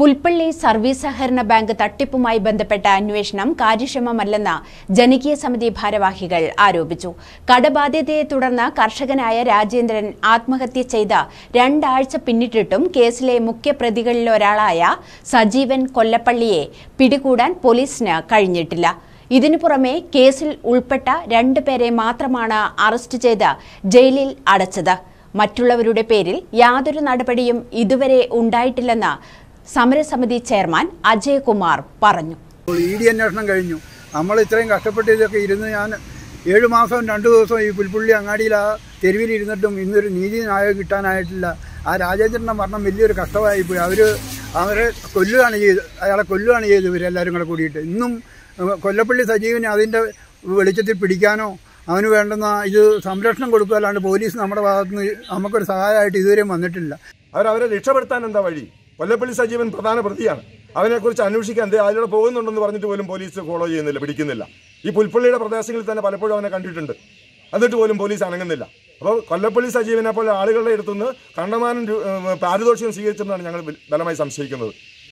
Pulpally service സഹകരണ bank തട്ടിപ്പുമായി ബന്ധപ്പെട്ട അന്വേഷണം കാര്യക്ഷമമല്ലെന്ന് ജനകീയ സമിതി ഭാരവാഹികൾ ആരോപിച്ചു കടബാധ്യതയെ തുടർന്ന് കർഷകനായ രാജേന്ദ്രൻ ആത്മഹത്യ ചെയ്ത രണ്ടാഴ്ച പിന്നിട്ടിട്ടും കേസിലെ മുഖ്യപ്രതികളിലൊരാളായ സജീവൻ കൊല്ലപ്പള്ളിയെ പിടികൂടാൻ പോലീസിന് കഴിഞ്ഞിട്ടില്ല ഇതിനു പുറമെ കേസിൽ ഉൾപ്പെട്ട രണ്ടുപേരെ മാത്രമാണ് അറസ്റ്റ് ചെയ്ത് ജയിലിൽ അടച്ചത് മറ്റുള്ളവരുടെ പേരിൽ യാതൊരു നടപടിയും ഇതുവരെ ഉണ്ടായിട്ടില്ലെന്ന് സമരസമിതി ചെയർമാൻ അജയകുമാർ പറഞ്ഞു ഇ ഡി അന്വേഷണം കഴിഞ്ഞു നമ്മൾ ഇത്രയും കഷ്ടപ്പെട്ട് ഇതൊക്കെ ഇരുന്ന് ഞാൻ ഏഴ് മാസം രണ്ട് ദിവസം ഈ പുൽപ്പള്ളി അങ്ങാടിയിൽ ആ തെരുവിലിരുന്നിട്ടും ഇന്നൊരു നീതി ന്യായം കിട്ടാനായിട്ടില്ല ആ രാജേന്ദ്രൻ്റെ മരണം വലിയൊരു കഷ്ടമായിപ്പോയി അവർ അവരെ കൊല്ലുകയാണ് ചെയ്ത് അയാളെ കൊല്ലുകയാണ് ചെയ്തത് ഇവരെല്ലാവരും കൂടെ കൂടിയിട്ട് ഇന്നും ഏഹ്, കൊല്ലപ്പള്ളി സജീവനെ അതിൻ്റെ വെളിച്ചത്തിൽ പിടിക്കാനോ അവന് വേണ്ടുന്ന ഇത് സംരക്ഷണം കൊടുക്കുക അല്ലാണ്ട് പോലീസ് നമ്മുടെ ഭാഗത്തുനിന്ന് നമുക്കൊരു സഹായമായിട്ട് ഇതുവരെയും വന്നിട്ടില്ല അവരവരെ രക്ഷപ്പെടുത്താൻ എന്താ വഴി കൊല്ലപ്പള്ളി സജീവൻ പ്രധാന പ്രതിയാണ് അവനെക്കുറിച്ച് അന്വേഷിക്കാൻ ദേ അതിലൂടെ പോകുന്നുണ്ടെന്ന് പറഞ്ഞിട്ട് പോലും പോലീസ് ഫോളോ ചെയ്യുന്നില്ല പിടിക്കുന്നില്ല ഈ പുൽപ്പള്ളിയുടെ പ്രദേശങ്ങളിൽ തന്നെ പലപ്പോഴും അവനെ കണ്ടിട്ടുണ്ട് എന്നിട്ട് പോലും പോലീസ് അനങ്ങുന്നില്ല അപ്പോൾ കൊല്ലപ്പള്ളി സജീവനെ പോലെ ആളുകളുടെ അടുത്തുനിന്ന് കണ്ടമാനം രൂ- ഏഹ് പാരിതോഷികം സ്വീകരിച്ചെന്നാണ് ഞങ്ങൾ ബലമായി സംശയിക്കുന്നത്